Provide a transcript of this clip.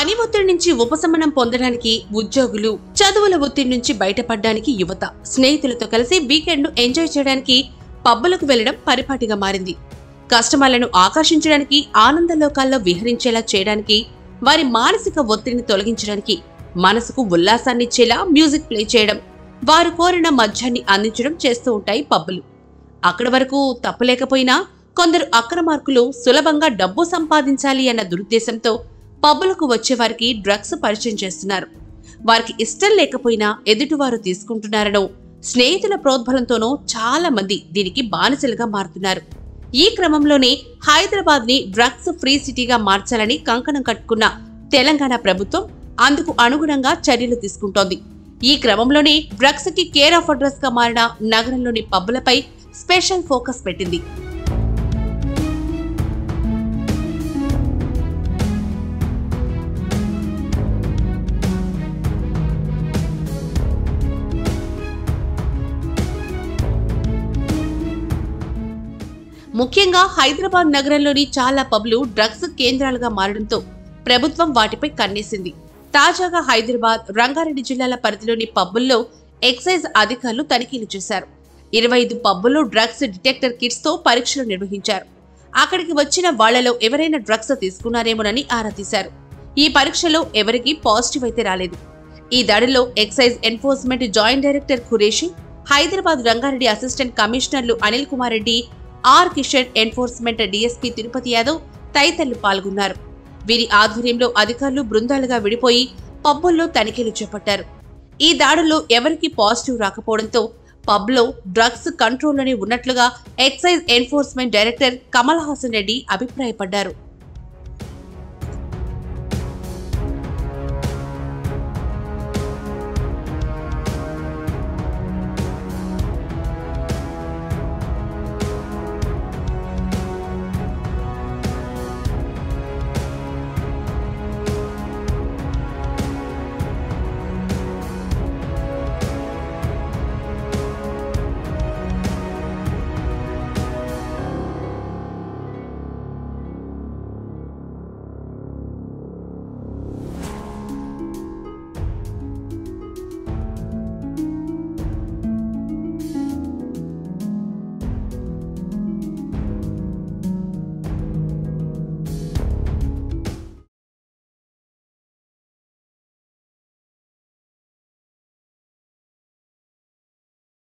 పని ఒత్తిడి నుంచి ఉపశమనం పొందడానికి ఉద్యోగులు చదువుల ఒత్తిడి నుంచి బయటపడడానికి యువత స్నేహితులతో కలిసి వీకెండ్ ను ఎంజాయ్ చేయడానికి పబ్బులకు వెళ్లడం పరిపాటిగా మారింది కస్టమర్లను ఆకర్షించడానికి ఆనంద లోకాల్లో విహరించేలా చేయడానికి వారి మానసిక ఒత్తిడిని తొలగించడానికి మనసుకు ఉల్లాసాన్నిచ్చేలా మ్యూజిక్ ప్లే చేయడం వారు కోరిన మద్యాన్ని అందించడం చేస్తూ ఉంటాయి పబ్బులు అక్కడి వరకు తప్పులేకపోయినా కొందరు అక్రమార్కులు సులభంగా డబ్బు సంపాదించాలి అన్న దురుద్దేశంతో పబ్బులకు వచ్చే వారికి డ్రగ్స్ పరిచయం చేస్తున్నారు వారికి ఇష్టం లేకపోయినా ఎదుటివారు తీసుకుంటున్నారనో స్నేహితుల ప్రోద్బలంతోనో చాలా మంది దీనికి బానిసలుగా మారుతున్నారు ఈ క్రమంలోనే హైదరాబాద్ ని డ్రగ్స్ ఫ్రీ సిటీగా మార్చాలని కంకణం కట్టుకున్న తెలంగాణ ప్రభుత్వం అందుకు అనుగుణంగా చర్యలు తీసుకుంటోంది ఈ క్రమంలోనే డ్రగ్స్ కి కేర్ ఆఫ్ అడ్రస్ గా మారిన నగరంలోని పబ్బులపై స్పెషల్ ఫోకస్ పెట్టింది ముఖ్యంగా హైదరాబాద్ నగరంలోని చాలా పబ్లు డ్రగ్స్ కేంద్రాలుగా మారడంతో ప్రభుత్వం వాటిపై కన్నేసింది తాజాగా హైదరాబాద్ రంగారెడ్డి జిల్లాల పరిధిలోని పబ్బుల్లో ఎక్సైజ్ అధికారులు తనిఖీలు చేశారు ఇరవై ఐదు పబ్బుల్లో డ్రగ్స్ డిటెక్టర్ కిట్స్ తో పరీక్షలు నిర్వహించారు అక్కడికి వచ్చిన వాళ్లలో ఎవరైనా డ్రగ్స్ తీసుకున్నారేమోనని ఆరా తీశారు ఈ పరీక్షలో ఎవరికీ పాజిటివ్ అయితే రాలేదు ఈ దాడిలో excise enforcement joint director Qureshi Hyderabad Rangareddy assistant కమిషనర్లు Anil Kumar Reddy R Kishan enforcement DSP Tirupati Yadav తదితరులు పాల్గొన్నారు వీరి ఆధ్వర్యంలో అధికారులు బృందాలుగా విడిపోయి పబ్బుల్లో తనిఖీలు చేపట్టారు ఈ దాడుల్లో ఎవరికీ పాజిటివ్ రాకపోవడంతో పబ్లో డ్రగ్స్ కంట్రోల్లోనే ఉన్నట్లుగా excise enforcement director Kamal Hasan Reddy అభిప్రాయపడ్డారు